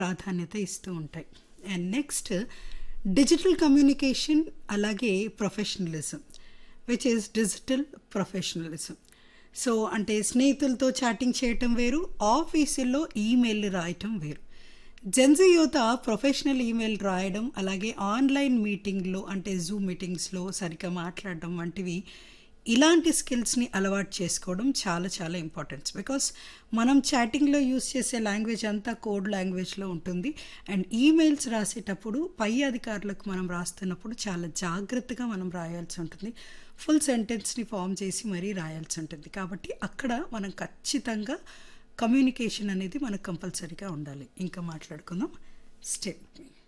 ప్రాధాన్యత ఇస్తూ ఉంటాయి అండ్ నెక్స్ట్ డిజిటల్ కమ్యూనికేషన్ అలాగే professionalism which is digital professionalism so అంటే స్నేహితులతో చాటింగ్ చేయటం వేరు ఆఫీసుల్లో ఈమెయిల్ రాయటం వేరు జెన్జీ యువత ప్రొఫెషనల్ ఈమెయిల్ రాయడం అలాగే ఆన్లైన్ మీటింగ్లో అంటే జూమ్ మీటింగ్స్లో సరిగ్గా మాట్లాడడం వంటివి ఇలాంటి స్కిల్స్ని అలవాటు చేసుకోవడం చాలా చాలా ఇంపార్టెంట్ బికాస్ మనం చాటింగ్లో యూస్ చేసే లాంగ్వేజ్ అంతా కోడ్ లాంగ్వేజ్లో ఉంటుంది అండ్ ఈమెయిల్స్ రాసేటప్పుడు పై అధికారులకు మనం రాస్తున్నప్పుడు చాలా జాగ్రత్తగా మనం రాయాల్సి ఉంటుంది ఫుల్ సెంటెన్స్ని ఫామ్ చేసి మరీ రాయాల్సి ఉంటుంది కాబట్టి అక్కడ మనం ఖచ్చితంగా కమ్యూనికేషన్ అనేది మనకు కంపల్సరీగా ఉండాలి ఇంకా మాట్లాడుకుందాం స్టే